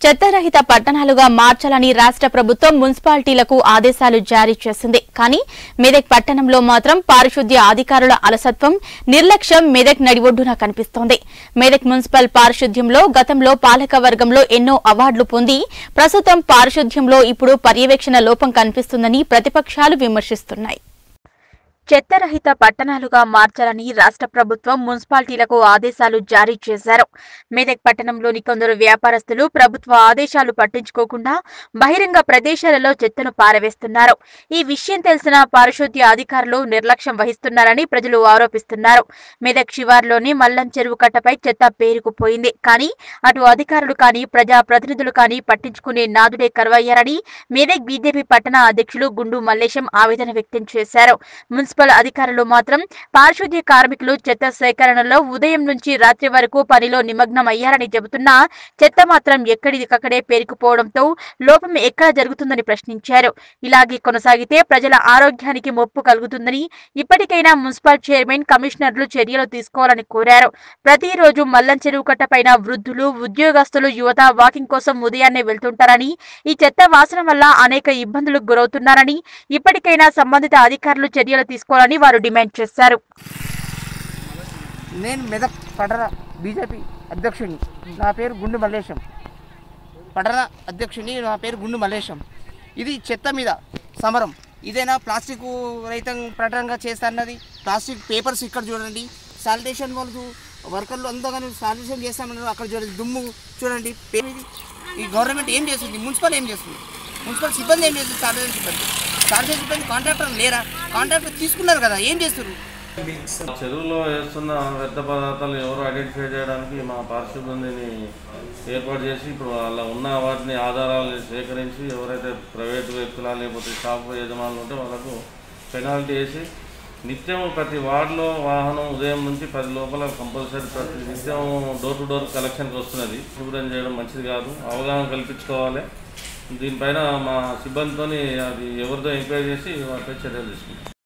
చెత్తరహిత పట్టణాలుగా మార్చాలని రాష్ట్ర ప్రభుత్వం మున్సిపాలిటీలకు ఆదేశాలు జారీ చేసింది కానీ మెదక్ పట్టణంలో మాత్రం పారిశుద్ధ్య అధికారుల అలసత్వం నిర్లక్ష్యం మెదక్ నడిఒడ్డున కనిపిస్తోంది మెదక్ మున్సిపల్ పారిశుద్ధ్యంలో గతంలో పాలక వర్గంలో ఎన్నో అవార్డులు పొంది ప్రస్తుతం పారిశుద్ధ్యంలో ఇప్పుడు పర్యవేక్షణ లోపం కనిపిస్తుందని ప్రతిపక్షాలు విమర్శిస్తున్నాయి చెత్తరహిత పట్టణాలుగా మార్చాలని రాష్ట్ర ప్రభుత్వం మున్సిపాలిటీలకు ఆదేశాలు జారీ చేశారు మెదక్ పట్టణంలోని కొందరు వ్యాపారస్తులు ప్రభుత్వ ఆదేశాలు పట్టించుకోకుండా బహిరంగ ప్రదేశాలలో చెత్తను పారవేస్తున్నారు ఈ విషయం తెలిసిన పారిశుద్ధ్య అధికారులు నిర్లక్ష్యం వహిస్తున్నారని ప్రజలు ఆరోపిస్తున్నారు మెదక్ శివార్లోని మల్లం చెరువు కట్టపై చెత్త పేరుకుపోయింది కానీ అటు అధికారులు కానీ ప్రజా ప్రతినిధులు కానీ పట్టించుకునే నాదుడే కరువయ్యారని మెదక్ బీజేపీ పట్టణ అధ్యక్షులు గుండు మల్లేశం ఆవేదన వ్యక్తం చేశారు మున్సిపల్ అధికారులు మాత్రం పారిశుద్ధ్య కార్మికులు చెత్త సేకరణలో ఉదయం నుంచి రాత్రి వరకు పనిలో నిమగ్నం అయ్యారని చెబుతున్నా చెత్త మాత్రం ఎక్కడికక్కడే పేరుకుపోవడంతో లోపం ఎక్కడ జరుగుతుందని ప్రశ్నించారు ఇలాగే కొనసాగితే ప్రజల ఆరోగ్యానికి ముప్పు కలుగుతుందని ఇప్పటికైనా మున్సిపల్ చైర్మన్ కమిషనర్లు చర్యలు తీసుకోవాలని కోరారు ప్రతిరోజు మల్లం చెరువు కట్ట పైన వృద్ధులు ఉద్యోగస్తులు యువత వాకింగ్ కోసం ఉదయాన్నే వెళ్తుంటారని ఈ చెత్త వాసన వల్ల అనేక ఇబ్బందులకు గురవుతున్నారని ఇప్పటికైనా సంబంధిత అధికారులు చర్యలు తీసుకోవాలని వారు డిమాండ్ చేశారు నేను మెదక్ పట్టణ బీజేపీ అధ్యక్షుని నా పేరు గుండు మల్లేశం పట్టణ అధ్యక్షుని నా పేరు గుండు మల్లేశం ఇది చెత్త మీద సమరం ఇదేనా ప్లాస్టిక్ రహితం ప్రకటనగా చేస్తారన్నది ప్లాస్టిక్ పేపర్స్ ఇక్కడ చూడండి శానిటేషన్ వాళ్ళు వర్కర్లు అందరూ కానీ శానిటేషన్ చేస్తామన్నారు అక్కడ చూడండి దుమ్ము చూడండి పే- ఇది. ఈ గవర్నమెంట్ ఏం చేస్తుంది మున్సిపల్ ఏం చేస్తుంది మున్సిపల్ సిబ్బంది ఏం చేస్తుంది శానిటేషన్ సిబ్బంది శానిటేషన్ సిబ్బంది కాంట్రాక్టర్ లేరా కాంట్రాక్టర్ తీసుకున్నారు కదా ఏం చేస్తారు చెరువులో వేస్తున్న వ్యర్థ పదార్థాలు ఎవరు ఐడెంటిఫై చేయడానికి మా పారిశుద్ధ్యంని ఏర్పాటు చేసి ఇప్పుడు అలా ఉన్న వాటిని ఆధారాలు సేకరించి ఎవరైతే ప్రైవేటు వ్యక్తుల లేకపోతే షాప్ యజమానులు ఉంటే వాళ్ళకు పెనాల్టీ వేసి నిత్యం ప్రతి వార్డులో వాహనం ఉదయం నుంచి పది లోపల కంపల్సరీ ప్రతి నిత్యం డోర్ టు డోర్ కలెక్షన్కి వస్తున్నది శుభ్రం చేయడం మంచిది కాదు అవగాహన కల్పించుకోవాలి దీనిపైన మా సిబ్బందితోని అది ఎవరితో ఎంక్వైరీ చేసి వాటిపై చర్యలు తీసుకుంటాం